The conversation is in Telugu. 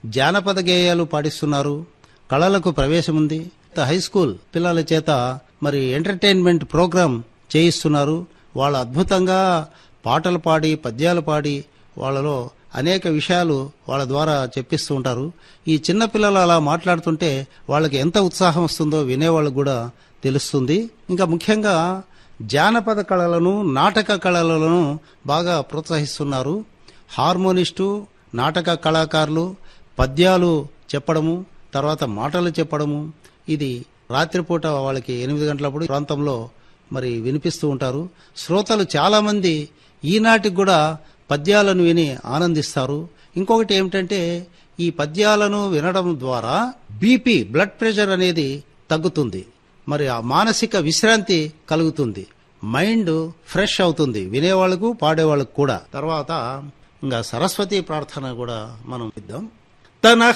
జానపద గేయాలు పాడిస్తున్నారు కళలకు ప్రవేశం ఉంది హై స్కూల్ పిల్లల చేత మరి ఎంటర్టైన్మెంట్ ప్రోగ్రాం చేయిస్తున్నారు వాళ్ళు అద్భుతంగా పాటలు పాడి పద్యాలు పాడి వాళ్ళలో అనేక విషయాలు వాళ్ళ ద్వారా చెప్పిస్తూ ఉంటారు ఈ చిన్న పిల్లలు అలా మాట్లాడుతుంటే వాళ్ళకి ఎంత ఉత్సాహం వస్తుందో వినేవాళ్ళకు కూడా తెలుస్తుంది ఇంకా ముఖ్యంగా జానపద కళలను నాటక కళలను బాగా ప్రోత్సహిస్తున్నారు హార్మోనిస్టు నాటక కళాకారులు పద్యాలు చెప్పడము తర్వాత మాటలు చెప్పడము ఇది రాత్రిపూట వాళ్ళకి ఎనిమిది గంటలప్పుడు ప్రాంతంలో మరి వినిపిస్తూ ఉంటారు శ్రోతలు చాలామంది ఈనాటికి కూడా పద్యాలను విని ఆనందిస్తారు ఇంకొకటి ఏమిటంటే ఈ పద్యాలను వినడం ద్వారా బీపీ బ్లడ్ ప్రెషర్ అనేది తగ్గుతుంది మరి ఆ మానసిక విశ్రాంతి కలుగుతుంది మైండ్ ఫ్రెష్ అవుతుంది వినేవాళ్ళకు పాడేవాళ్ళకు కూడా తర్వాత ఇంకా సరస్వతి ప్రార్థన కూడా మనం ఇద్దాం తన